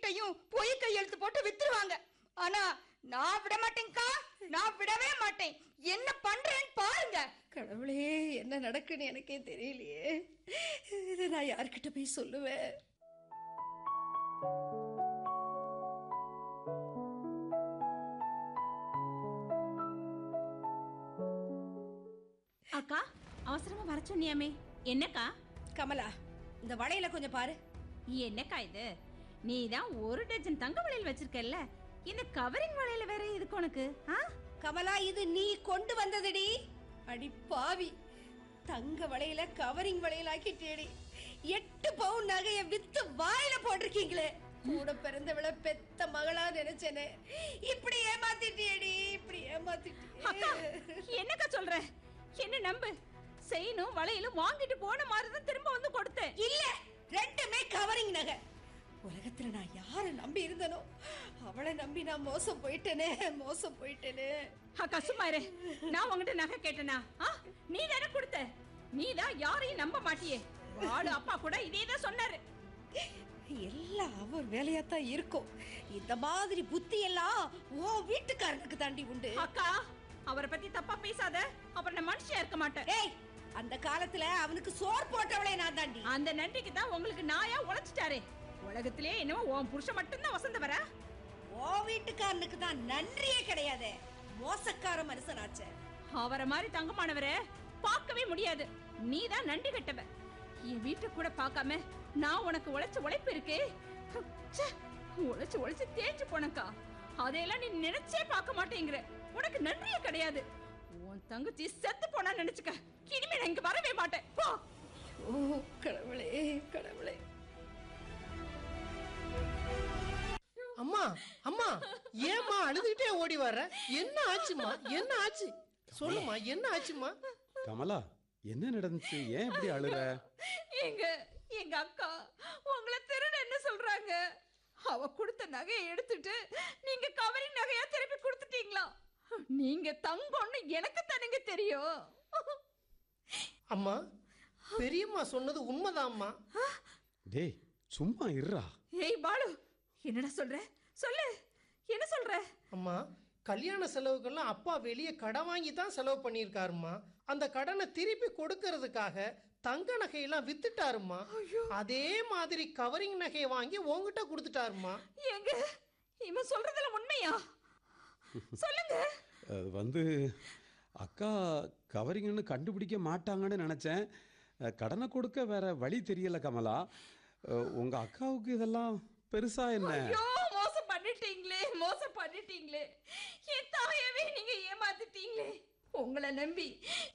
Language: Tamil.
வீட்டையும் பொய் கையெழுத்து போட்டு வித்துருவாங்க ஆனா நான் விட மாட்டேன்க்கா நான் விடவே மாட்டேன் என்ன பண்றேன்னு பாருங்க கடவுளே என்ன நடக்குன்னு எனக்கே தெரியலையே இதை நான் யார்கிட்ட போய் சொல்லுவேன் அக்கா அவசரமா வர சொன்னியாமே என்னக்கா கமலா இந்த வளையல கொஞ்சம் பாரு என்னக்கா இது நீ தான் ஒரு டஜன் தங்க வளையல் வச்சிருக்கல்ல இந்த கவரிங் வளையல வேற எதுக்கு உனக்கு ஆ கமலா இது நீ கொண்டு வந்ததுடி அடி பாவி தங்க வளையல கவரிங் வளையல் ஆக்கிட்டேடி எட்டு பவுன் நகைய வித்து வாயில போட்டிருக்கீங்களே கூட பிறந்தவள பெத்த மகளா நினைச்சேனே இப்படி ஏமாத்திட்டியேடி இப்படி அக்கா ஏமாத்திட்டியே என்னக்கா சொல்ற என்ன நம்பு செயினும் வளையலும் வாங்கிட்டு போன மாதிரி தான் திரும்ப வந்து கொடுத்தேன் இல்ல ரெண்டுமே கவரிங் நகை உலகத்துல நான் யார நம்பி இருந்தனோ அவளை நம்பி நான் மோசம் போயிட்டேனே மோசம் போயிட்டேனே அக்கா சும்மா இரு நான் உன்கிட்ட நகை கேட்டனா ஆ நீ தானே கொடுத்த நீ தான் யாரையும் நம்ப மாட்டியே வாடு அப்பா கூட இதே தான் சொன்னாரு எல்லாம் அவர் வேலையாத்தான் இருக்கும் இந்த மாதிரி புத்தி எல்லாம் உன் வீட்டுக்காரனுக்கு தாண்டி உண்டு அக்கா அவரை பத்தி தப்பா பேசாத அப்புறம் நான் மனுஷியா இருக்க மாட்டேன் ஏய் அந்த காலத்துல அவனுக்கு சோர் போட்டவளே நான் தாண்டி அந்த நன்றிக்கு தான் உங்களுக்கு நாயா உழைச்சிட்டாரு உலகத்திலே என்னவோ உன் புருஷன் மட்டும்தான் வசந்த வர உன் வீட்டுக்காரனுக்கு தான் நன்றியே கிடையாது மோசக்கார மனுஷனாச்சே அவரை மாதிரி தங்கமானவரை பார்க்கவே முடியாது நீ தான் நன்றி கட்டவ என் வீட்டை கூட பார்க்காம நான் உனக்கு உழைச்ச உழைப்பு இருக்கே ச்சே, உழைச்சு உழைச்சு தேய்ச்சு போனக்கா அதையெல்லாம் நீ நினைச்சே பார்க்க மாட்டேங்கிற உனக்கு நன்றியே கிடையாது உன் தங்கச்சி செத்து போனா நினைச்சுக்க இனிமே நான் இங்க வரவே மாட்டேன் போ ஓ கடவுளே கடவுளே அம்மா அம்மா ஏம்மா அழுதுகிட்டே ஓடி வர்ற என்ன ஆச்சுமா என்ன ஆச்சு சொல்லுமா என்ன ஆச்சுமா கமலா என்ன நடந்துச்சு ஏன் இப்படி அழுற எங்க எங்க அக்கா உங்களை திருடன்னு சொல்றாங்க அவ கொடுத்த நகையை எடுத்துட்டு நீங்க கவரிங் நகையா திருப்பி கொடுத்துட்டீங்களா நீங்க தங்கம்னு எனக்கு தானுங்க தெரியும் அம்மா பெரியம்மா சொன்னது உண்மைதாம்மா டேய் சும்மா இருடா ஏய் பாலு என்னடா சொல்ற சொல்லு என்ன சொல்ற அம்மா கல்யாண செலவுக்கெல்லாம் அப்பா வெளியே கடன் வாங்கி தான் செலவு பண்ணியிருக்காருமா அந்த கடனை திருப்பி கொடுக்கறதுக்காக தங்க நகையெல்லாம் வித்துட்டாருமா அதே மாதிரி கவரிங் நகையை வாங்கி உங்ககிட்ட கொடுத்துட்டாருமா எங்க இவன் சொல்றதுல உண்மையா சொல்லுங்க அது வந்து அக்கா கவரிங்னு கண்டுபிடிக்க மாட்டாங்கன்னு நினச்சேன் அஹ், கடனை கொடுக்க வேற வழி தெரியல கமலா அஹ், உங்க அக்காவுக்கு இதெல்லாம் பெருசா என்ன ஐயோ மோசம் பண்ணிட்டீங்களே மோசம் பண்ணிட்டீங்களே என் தாயவே நீங்க ஏமாத்திட்டீங்களே உங்களை நம்பி